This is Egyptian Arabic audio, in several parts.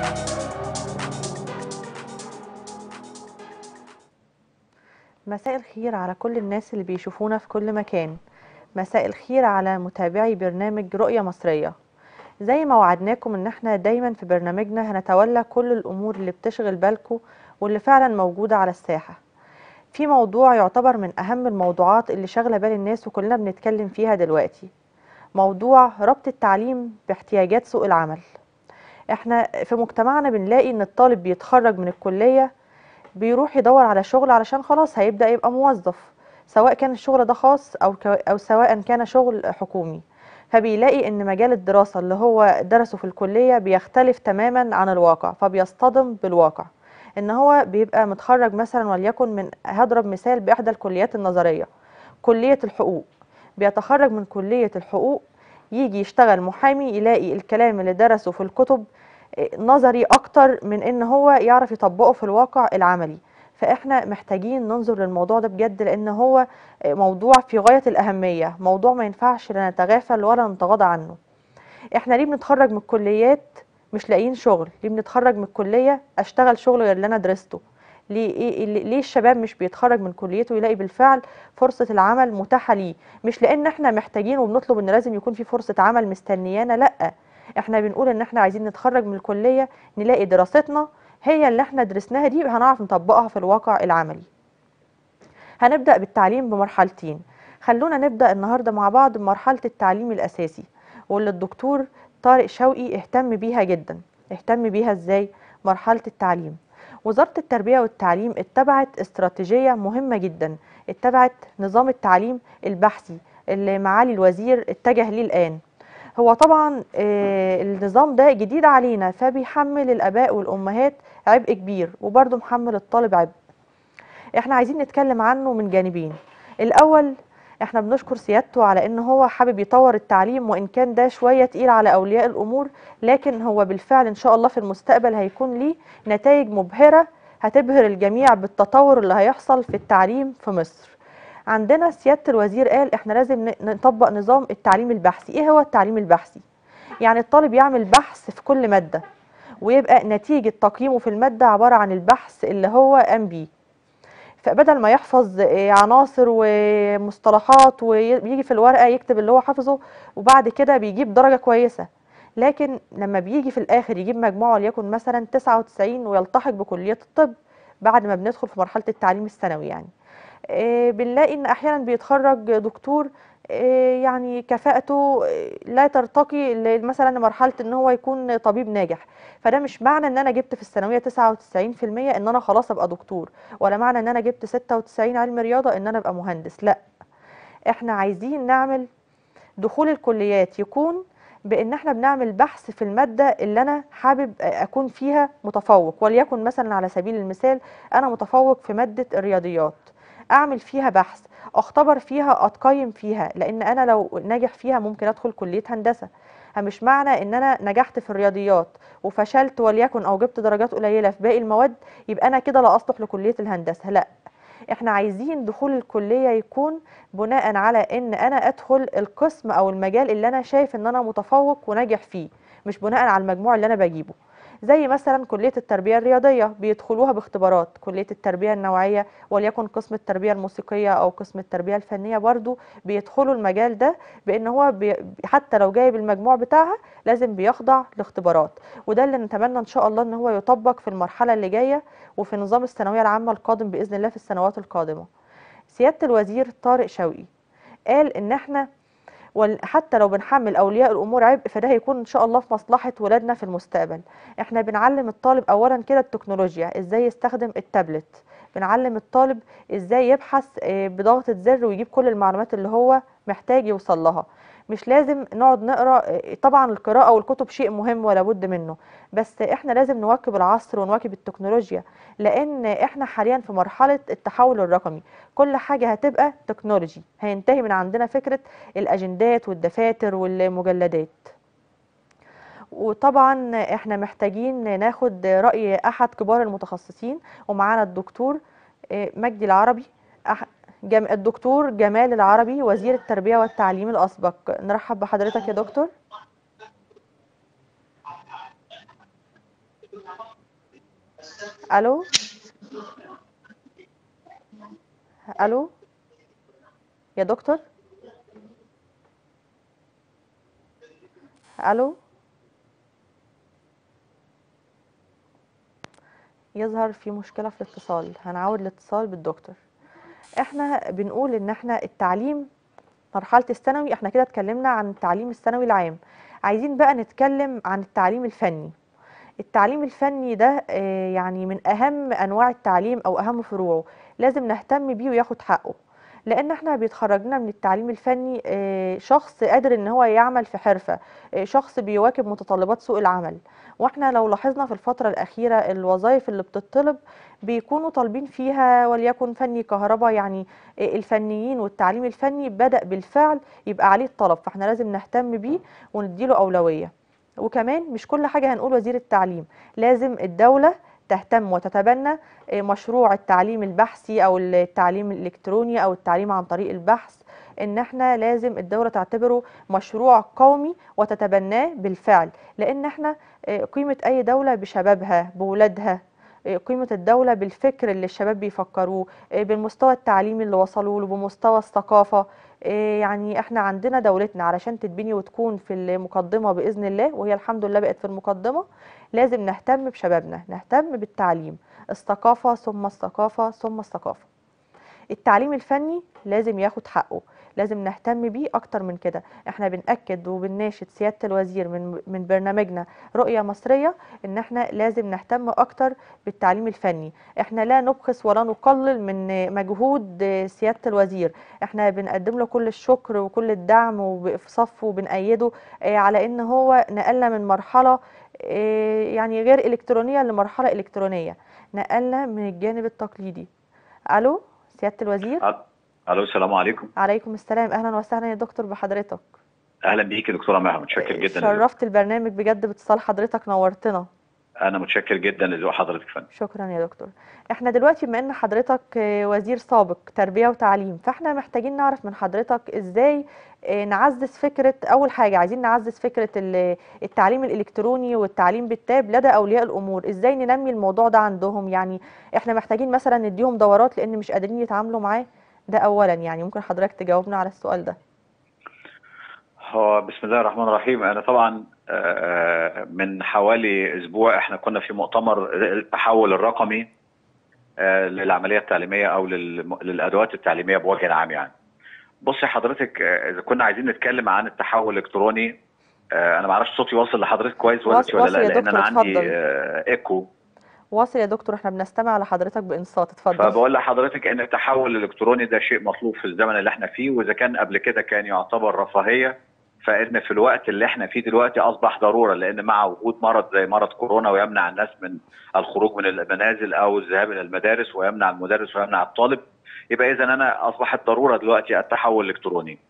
مساء الخير على كل الناس اللي بيشوفونا في كل مكان مساء الخير على متابعي برنامج رؤية مصرية زي ما وعدناكم ان احنا دايما في برنامجنا هنتولى كل الامور اللي بتشغل بالكم واللي فعلا موجودة على الساحة في موضوع يعتبر من اهم الموضوعات اللي شاغلة بال الناس وكلنا بنتكلم فيها دلوقتي موضوع ربط التعليم باحتياجات سوق العمل احنا في مجتمعنا بنلاقي ان الطالب بيتخرج من الكلية بيروح يدور على شغل علشان خلاص هيبدأ يبقى موظف سواء كان الشغل ده خاص أو, كو أو سواء كان شغل حكومي فبيلاقي ان مجال الدراسة اللي هو درسه في الكلية بيختلف تماما عن الواقع فبيصطدم بالواقع ان هو بيبقى متخرج مثلا وليكن من هضرب مثال باحدى الكليات النظرية كلية الحقوق بيتخرج من كلية الحقوق يجي يشتغل محامي يلاقي الكلام اللي درسه في الكتب نظري اكتر من ان هو يعرف يطبقه في الواقع العملي فاحنا محتاجين ننظر للموضوع ده بجد لان هو موضوع في غاية الاهمية موضوع ما ينفعش لا نتغافل ولا نتغاضى عنه احنا ليه بنتخرج من الكليات مش لاقيين شغل ليه بنتخرج من الكلية اشتغل شغل غير اللي انا درسته ليه إيه ليه الشباب مش بيتخرج من كليته يلاقي بالفعل فرصة العمل متاحة ليه مش لان احنا محتاجين وبنطلب ان لازم يكون في فرصة عمل مستنيانا لا احنا بنقول ان احنا عايزين نتخرج من الكلية نلاقي دراستنا هي اللي احنا درسناها دي هنعرف نطبقها في الواقع العملي هنبدأ بالتعليم بمرحلتين خلونا نبدأ النهاردة مع بعض بمرحلة التعليم الأساسي واللي الدكتور طارق شوقي اهتم بيها جدا اهتم بيها ازاي مرحلة التعليم وزارة التربية والتعليم اتبعت استراتيجية مهمة جدا اتبعت نظام التعليم البحثي اللي معالي الوزير اتجه ليه الآن هو طبعا آه النظام ده جديد علينا فبيحمل الاباء والامهات عبء كبير وبرضه محمل الطالب عبء احنا عايزين نتكلم عنه من جانبين الاول احنا بنشكر سيادته على ان هو حابب يطور التعليم وان كان ده شويه تقيل على اولياء الامور لكن هو بالفعل ان شاء الله في المستقبل هيكون ليه نتائج مبهره هتبهر الجميع بالتطور اللي هيحصل في التعليم في مصر عندنا سياده الوزير قال احنا لازم نطبق نظام التعليم البحثي ايه هو التعليم البحثي يعني الطالب يعمل بحث في كل ماده ويبقى نتيجه تقييمه في الماده عباره عن البحث اللي هو قام بيه فبدل ما يحفظ عناصر ومصطلحات ويجي في الورقه يكتب اللي هو حافظه وبعد كده بيجيب درجه كويسه لكن لما بيجي في الاخر يجيب مجموعه وليكن مثلا 99 ويلتحق بكليه الطب بعد ما بندخل في مرحله التعليم الثانوي يعني بنلاقي ان احيانا بيتخرج دكتور يعني كفاءته لا ترتقي مثلا لمرحله ان هو يكون طبيب ناجح فده مش معنى ان انا جبت في الثانويه 99% ان انا خلاص ابقى دكتور ولا معنى ان انا جبت 96 علم رياضه ان انا ابقى مهندس لا احنا عايزين نعمل دخول الكليات يكون بان احنا بنعمل بحث في الماده اللي انا حابب اكون فيها متفوق وليكن مثلا على سبيل المثال انا متفوق في ماده الرياضيات اعمل فيها بحث اختبر فيها اتقيم فيها لان انا لو ناجح فيها ممكن ادخل كليه هندسه مش معنى ان انا نجحت في الرياضيات وفشلت وليكن او جبت درجات قليله في باقي المواد يبقى انا كده لا اصلح لكليه الهندسه لا احنا عايزين دخول الكليه يكون بناء على ان انا ادخل القسم او المجال اللي انا شايف ان انا متفوق وناجح فيه مش بناء على المجموع اللي انا بجيبه زي مثلا كليه التربيه الرياضيه بيدخلوها باختبارات كليه التربيه النوعيه وليكن قسم التربيه الموسيقيه او قسم التربيه الفنيه برضو بيدخلوا المجال ده بان هو بي حتى لو جايب المجموع بتاعها لازم بيخضع لاختبارات وده اللي نتمنى ان شاء الله ان هو يطبق في المرحله اللي جايه وفي نظام الثانويه العامه القادم باذن الله في السنوات القادمه سياده الوزير طارق شوقي قال ان احنا وحتى لو بنحمل اولياء الامور عبء فده هيكون ان شاء الله في مصلحه ولادنا في المستقبل احنا بنعلم الطالب اولا كده التكنولوجيا ازاي يستخدم التابلت بنعلم الطالب ازاي يبحث بضغطه زر ويجيب كل المعلومات اللي هو محتاج يوصل لها مش لازم نقعد نقرا طبعا القراءه والكتب شيء مهم ولا بد منه بس احنا لازم نواكب العصر ونواكب التكنولوجيا لان احنا حاليا في مرحله التحول الرقمي كل حاجه هتبقى تكنولوجي هينتهي من عندنا فكره الاجندات والدفاتر والمجلدات وطبعا احنا محتاجين ناخد راي احد كبار المتخصصين ومعانا الدكتور مجدي العربي جم... الدكتور جمال العربي وزير التربية والتعليم الأسبق نرحب بحضرتك يا دكتور الو الو يا دكتور الو يظهر في مشكلة في الاتصال هنعود الاتصال بالدكتور احنا بنقول ان احنا التعليم مرحلة الثانوي احنا كده اتكلمنا عن التعليم الثانوي العام عايزين بقى نتكلم عن التعليم الفني التعليم الفني ده آه، يعني من اهم انواع التعليم او اهم فروعه لازم نهتم بيه وياخد حقه لان احنا بيتخرجنا من التعليم الفني آه، شخص قادر ان هو يعمل في حرفة آه، شخص بيواكب متطلبات سوق العمل واحنا لو لاحظنا في الفترة الأخيرة الوظائف اللي بتطلب بيكونوا طالبين فيها وليكن فني كهرباء يعني الفنيين والتعليم الفني بدأ بالفعل يبقى عليه الطلب فاحنا لازم نهتم بيه ونديله أولوية وكمان مش كل حاجة هنقول وزير التعليم لازم الدولة تهتم وتتبنى مشروع التعليم البحثي او التعليم الالكتروني او التعليم عن طريق البحث ان احنا لازم الدوله تعتبره مشروع قومي وتتبناه بالفعل لان احنا آه، قيمه اي دوله بشبابها بولادها آه، قيمة الدولة بالفكر اللي الشباب بيفكروه آه، بالمستوى التعليمي اللي وصلوا له بمستوى الثقافة يعني احنا عندنا دولتنا علشان تتبني وتكون في المقدمة بإذن الله وهي الحمد لله بقت في المقدمة لازم نهتم بشبابنا نهتم بالتعليم الثقافة ثم الثقافة ثم الثقافة التعليم الفني لازم ياخد حقه لازم نهتم بيه اكتر من كده احنا بنأكد وبنناشد سيادة الوزير من من برنامجنا رؤية مصرية ان احنا لازم نهتم اكتر بالتعليم الفني احنا لا نبخس ولا نقلل من مجهود سيادة الوزير احنا بنقدم له كل الشكر وكل الدعم وفي صفه وبنأيده آه، على ان هو نقلنا من مرحلة آه، يعني غير الكترونية لمرحلة الكترونية نقلنا من الجانب التقليدي الو سيادة الوزير الو السلام عليكم عليكم السلام اهلا وسهلا يا دكتور بحضرتك اهلا بيكي دكتوره مها متشكر جدا شرفت البرنامج بجد باتصال حضرتك نورتنا انا متشكر جدا لذوق حضرتك فندم شكرا يا دكتور احنا دلوقتي بما ان حضرتك وزير سابق تربيه وتعليم فاحنا محتاجين نعرف من حضرتك ازاي آه، نعزز فكره اول حاجه عايزين نعزز فكره التعليم الالكتروني والتعليم بالتاب لدى اولياء الامور ازاي ننمي الموضوع ده عندهم يعني احنا محتاجين مثلا نديهم دورات لان مش قادرين يتعاملوا معاه ده اولا يعني ممكن حضرتك تجاوبنا على السؤال ده هو بسم الله الرحمن الرحيم انا طبعا آه، من حوالي اسبوع احنا كنا في مؤتمر التحول الرقمي آه، للعمليه التعليميه او للادوات التعليميه بوجه عام يعني بصي حضرتك آه، اذا كنا عايزين نتكلم عن التحول الالكتروني انا ما اعرفش صوتي واصل لحضرتك كويس ولا ولا لا لان انا عندي ايكو واصل يا دكتور احنا بنستمع لحضرتك بانصات اتفضل فبقول لحضرتك ان التحول الالكتروني ده شيء مطلوب في الزمن اللي احنا فيه واذا كان قبل كده كان يعتبر رفاهيه فان في الوقت اللي احنا فيه دلوقتي اصبح ضروره لان مع وجود مرض زي مرض كورونا ويمنع الناس من الخروج من المنازل او الذهاب الى المدارس ويمنع المدرس ويمنع الطالب يبقى اذا انا اصبحت ضروره دلوقتي التحول الالكتروني.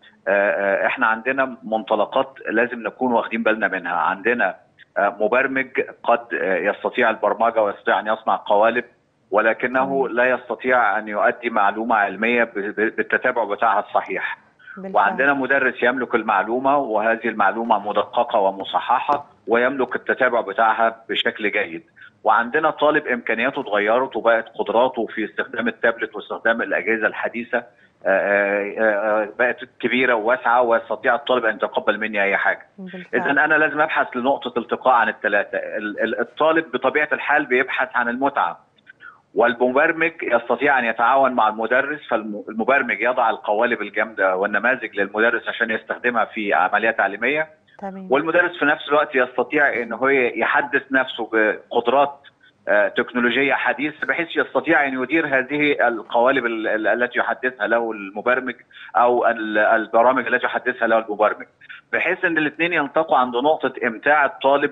احنا عندنا منطلقات لازم نكون واخدين بالنا منها، عندنا مبرمج قد يستطيع البرمجه ويستطيع ان يصنع قوالب ولكنه لا يستطيع ان يؤدي معلومه علميه بالتتابع بتاعها الصحيح. بالفعل. وعندنا مدرس يملك المعلومه وهذه المعلومه مدققه ومصححه ويملك التتابع بتاعها بشكل جيد. وعندنا طالب امكانياته اتغيرت وبقت قدراته في استخدام التابلت واستخدام الاجهزه الحديثه آه، آه، آه، بقت كبيره وواسعه ويستطيع الطالب ان يتقبل مني اي حاجه. اذا انا لازم ابحث لنقطه التقاء عن الثلاثه، الطالب بطبيعه الحال بيبحث عن المتعه. والمبرمج يستطيع ان يتعاون مع المدرس فالمبرمج يضع القوالب الجامده والنماذج للمدرس عشان يستخدمها في عمليه تعليميه. تمام. والمدرس في نفس الوقت يستطيع ان هو يحدث نفسه بقدرات آه، تكنولوجيه حديثه بحيث يستطيع ان يدير هذه القوالب التي يحدثها له المبرمج او البرامج التي يحدثها له المبرمج بحيث ان الاثنين ينطقوا عند نقطه امتاع الطالب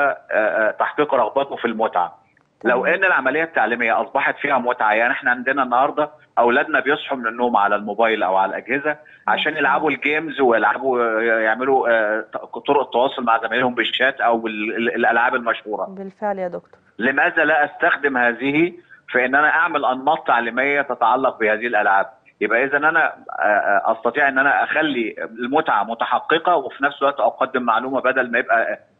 وتحقيق آه، آه، رغبته في المتعه. لو ان العمليه التعليميه اصبحت فيها متعه يعني احنا عندنا النهارده اولادنا بيصحوا من النوم على الموبايل او على الاجهزه عشان يلعبوا الجيمز ويلعبوا يعملوا طرق التواصل مع زمايلهم بالشات او الالعاب المشهوره بالفعل يا دكتور لماذا لا استخدم هذه في ان انا اعمل انماط تعليميه تتعلق بهذه الالعاب يبقى اذا انا آه، آه، استطيع ان انا اخلي المتعه متحققه وفي نفس الوقت اقدم معلومه بدل ما يبقى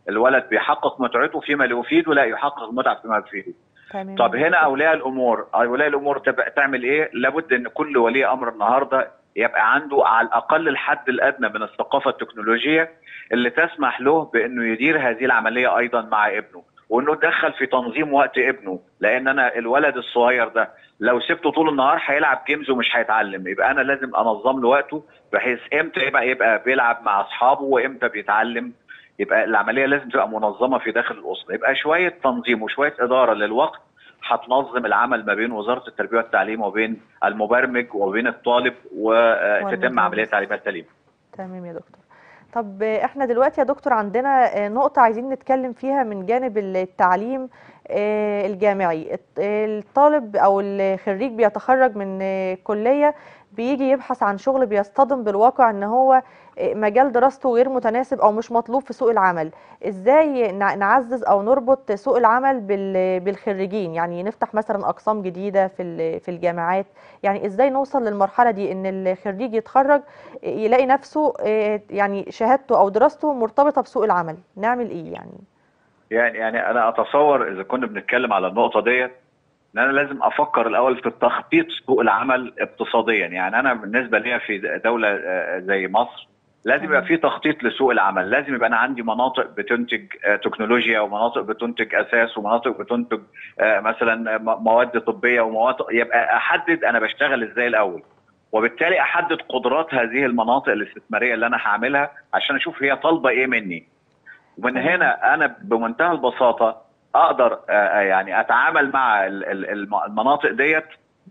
الولد بيحقق متعته فيما لا يفيد ولا يحقق متعه فيما يفيده تمام طب يا هنا دكتور. اولياء الامور اولياء الامور تبقى تعمل ايه لابد ان كل ولي امر النهارده يبقى عنده على الاقل الحد الادنى من الثقافه التكنولوجيه اللي تسمح له بانه يدير هذه العمليه ايضا مع ابنه وانه يتدخل في تنظيم وقت ابنه لان انا الولد الصغير ده لو سبته طول النهار هيلعب جيمز ومش هيتعلم يبقى انا لازم انظم له وقته بحيث امتى يبقى يبقى بيلعب مع اصحابه وامتى بيتعلم يبقى العمليه لازم تبقى منظمه في داخل الاسره يبقى شويه تنظيم وشويه اداره للوقت هتنظم العمل ما بين وزاره التربيه والتعليم وبين المبرمج وبين الطالب وتتم والمدرس. عمليه تعليمات سليمه تمام يا دكتور طب آه، احنا دلوقتي يا دكتور عندنا آه، نقطة عايزين نتكلم فيها من جانب التعليم آه، الجامعي الط- الطالب او الخريج بيتخرج من آه، كلية بيجي يبحث عن شغل بيصطدم بالواقع ان هو آه، مجال دراسته غير متناسب او مش مطلوب في سوق العمل ازاي نع- نعزز او نربط سوق العمل بال- بالخريجين يعني نفتح مثلا اقسام جديدة في ال- في الجامعات يعني ازاي نوصل للمرحلة دي ان الخريج يتخرج يلاقي نفسه آه، يعني شهادته او دراسته مرتبطه بسوق العمل نعمل ايه يعني يعني يعني انا اتصور اذا كنا بنتكلم على النقطه ديت ان انا لازم افكر الاول في تخطيط سوق العمل اقتصاديا يعني انا بالنسبه لي في دوله آه، زي مصر لازم يبقى تمام. في تخطيط لسوق العمل لازم يبقى انا عندي مناطق بتنتج آه، تكنولوجيا ومناطق بتنتج اساس ومناطق بتنتج آه، مثلا م- مواد طبيه ومواد يبقى احدد انا بشتغل ازاي الاول وبالتالي احدد قدرات هذه المناطق الاستثماريه اللي انا هعملها عشان اشوف هي طالبه ايه مني ومن تمام. هنا انا بمنتهى البساطه اقدر آه، آه، يعني اتعامل مع ال- ال- الم- المناطق ديت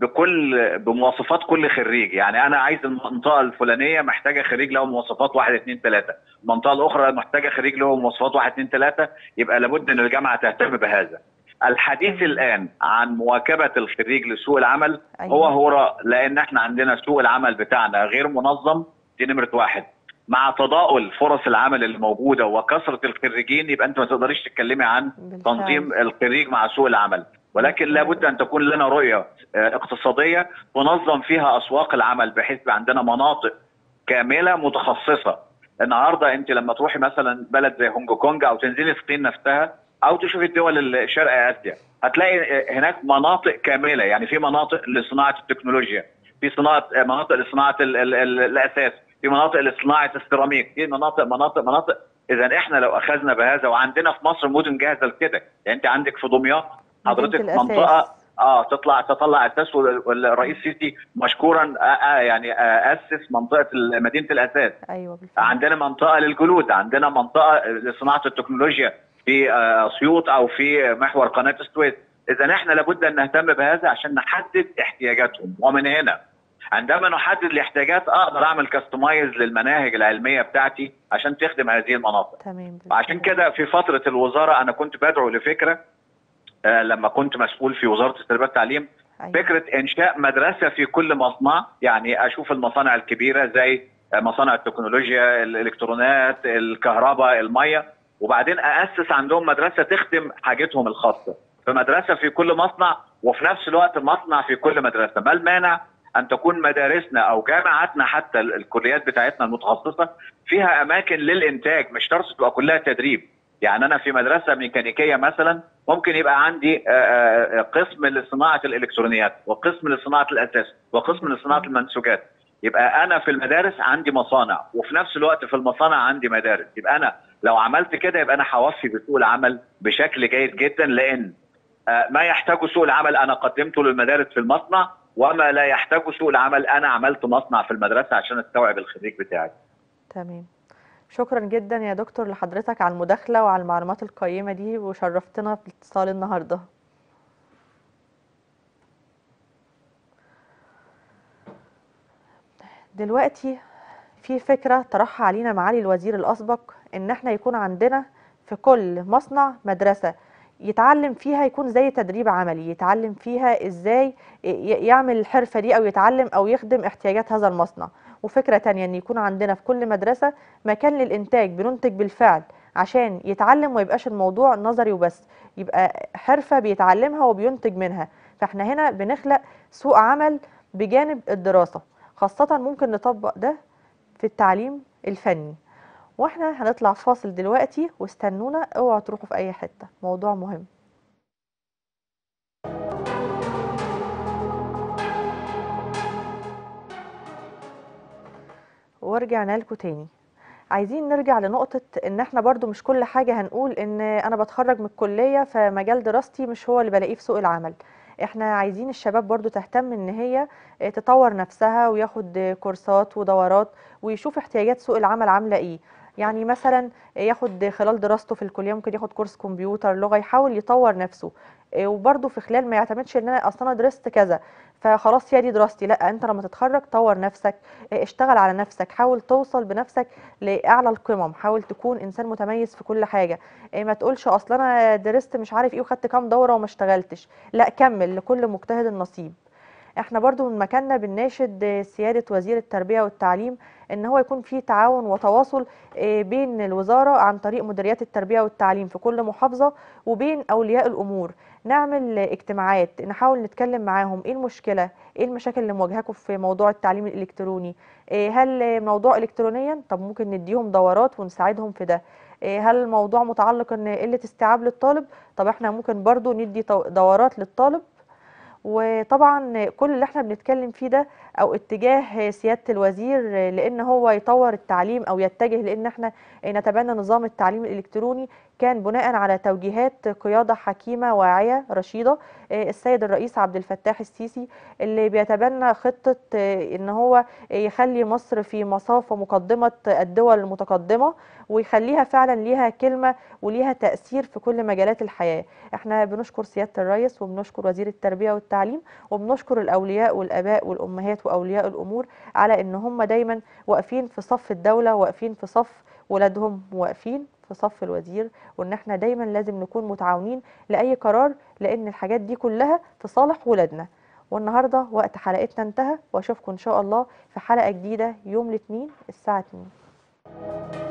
بكل بمواصفات كل خريج يعني انا عايز المنطقه الفلانيه محتاجه خريج له مواصفات واحد اثنين ثلاثه المنطقه الاخرى محتاجه خريج له مواصفات واحد اثنين ثلاثه يبقى لابد ان الجامعه تهتم بهذا الحديث تمام. الان عن مواكبه الخريج لسوق العمل أيوة. هو هراء لان احنا عندنا سوق العمل بتاعنا غير منظم دي نمره واحد مع تضاؤل فرص العمل اللي موجوده وكثره الخريجين يبقى انت ما تقدريش تتكلمي عن بالفعل. تنظيم الخريج مع سوق العمل ولكن بالفعل. لابد ان تكون لنا رؤيه آه، اقتصاديه تنظم فيها اسواق العمل بحيث يبقى عندنا مناطق كامله متخصصه النهارده انت لما تروحي مثلا بلد زي هونج كونج او تنزلي الصين نفسها او تشوفي الدول شرق اسيا هتلاقي آه، هناك مناطق كامله يعني في مناطق لصناعه التكنولوجيا في صناعه آه، مناطق لصناعه ال- ال- ال- الاساس في مناطق لصناعه السيراميك في مناطق مناطق مناطق اذا احنا لو اخذنا بهذا وعندنا في مصر مدن جاهزه لكده يعني انت عندك في دمياط حضرتك مدينة الأساس. منطقه اه تطلع تطلع اساس وال- والرئيس سيسي مشكورا آه آه يعني آه اسس منطقه ال- مدينه الاساس ايوه بالفعل عندنا منطقه للجلود عندنا منطقه لصناعه التكنولوجيا في آه، اسيوط او في محور قناه السويس اذا احنا لابد ان نهتم بهذا عشان نحدد احتياجاتهم ومن هنا عندما نحدد الاحتياجات اقدر اعمل كاستمايز للمناهج العلميه بتاعتي عشان تخدم هذه المناطق تمام عشان بالفعل. كده في فتره الوزاره انا كنت بدعو لفكره آه، لما كنت مسؤول في وزاره التربيه والتعليم أيوة. فكره انشاء مدرسه في كل مصنع يعني اشوف المصانع الكبيره زي مصانع التكنولوجيا الالكترونات الكهرباء الميه وبعدين اسس عندهم مدرسه تخدم حاجتهم الخاصه فمدرسه في كل مصنع وفي نفس الوقت مصنع في كل مدرسه ما المانع ان تكون مدارسنا او جامعاتنا حتى ال- الكليات بتاعتنا المتخصصه فيها اماكن للانتاج مش شرط تبقى كلها تدريب يعني انا في مدرسه ميكانيكيه مثلا ممكن يبقى عندي آه، آه، قسم لصناعه الالكترونيات وقسم لصناعه الاساس وقسم لصناعه المنسوجات يبقى انا في المدارس عندي مصانع وفي نفس الوقت في المصانع عندي مدارس يبقى انا لو عملت كده يبقى انا هوفي بسوق العمل بشكل جيد جدا لان آه، ما يحتاجه سوق العمل انا قدمته للمدارس في المصنع وما لا يحتاجه سوق العمل انا عملت مصنع في المدرسه عشان استوعب الخريج بتاعي تمام شكرا جدا يا دكتور لحضرتك على المداخلة وعلى المعلومات القيمة دي وشرفتنا في الاتصال النهاردة دلوقتي في فكرة طرحها علينا معالي الوزير الأسبق إن احنا يكون عندنا في كل مصنع مدرسة يتعلم فيها يكون زي تدريب عملي يتعلم فيها ازاي ي- يعمل الحرفة دي أو يتعلم أو يخدم احتياجات هذا المصنع وفكرة تانية إن يكون عندنا في كل مدرسة مكان للإنتاج بننتج بالفعل عشان يتعلم وما يبقاش الموضوع نظري وبس يبقى حرفة بيتعلمها وبينتج منها فاحنا هنا بنخلق سوق عمل بجانب الدراسة خاصة ممكن نطبق ده في التعليم الفني واحنا هنطلع فاصل دلوقتي واستنونا اوعوا تروحوا في اي حتة موضوع مهم ورجعنا لكم تاني عايزين نرجع لنقطة ان احنا برضو مش كل حاجة هنقول ان انا بتخرج من الكلية فمجال دراستي مش هو اللي بلاقيه في سوق العمل احنا عايزين الشباب برضو تهتم ان هي تطور نفسها وياخد كورسات ودورات ويشوف احتياجات سوق العمل عاملة ايه يعني مثلا ياخد خلال دراسته في الكلية ممكن ياخد كورس كمبيوتر لغة يحاول يطور نفسه وبرضه في خلال ما يعتمدش ان انا اصلا درست كذا فخلاص هي دي دراستي لا انت لما تتخرج طور نفسك اشتغل على نفسك حاول توصل بنفسك لاعلى القمم حاول تكون انسان متميز في كل حاجه ما تقولش اصلا انا درست مش عارف ايه وخدت كام دوره وما اشتغلتش لا كمل لكل مجتهد النصيب احنا برضو من مكاننا بنناشد سيادة وزير التربية والتعليم ان هو يكون في تعاون وتواصل بين الوزارة عن طريق مديريات التربية والتعليم في كل محافظة وبين اولياء الامور نعمل اجتماعات نحاول نتكلم معاهم ايه المشكلة ايه المشاكل اللي مواجهاكم في موضوع التعليم الالكتروني هل الموضوع الكترونيا طب ممكن نديهم دورات ونساعدهم في ده هل الموضوع متعلق ان قلة استيعاب للطالب طب احنا ممكن برضو ندي دورات للطالب وطبعا كل اللي احنا بنتكلم فيه ده او اتجاه سياده الوزير لان هو يطور التعليم او يتجه لان احنا نتبنى نظام التعليم الالكتروني كان بناء على توجيهات قياده حكيمه واعيه رشيده السيد الرئيس عبد الفتاح السيسي اللي بيتبنى خطه ان هو يخلي مصر في مصاف مقدمه الدول المتقدمه ويخليها فعلا ليها كلمه وليها تاثير في كل مجالات الحياه احنا بنشكر سياده الرئيس وبنشكر وزير التربيه والتعليم وبنشكر الاولياء والاباء والامهات واولياء الامور على ان هم دايما واقفين في صف الدوله واقفين في صف ولادهم واقفين في صف الوزير وان احنا دايما لازم نكون متعاونين لاي قرار لان الحاجات دي كلها في صالح ولادنا والنهارده وقت حلقتنا انتهى واشوفكم ان شاء الله في حلقه جديده يوم الاثنين الساعه 2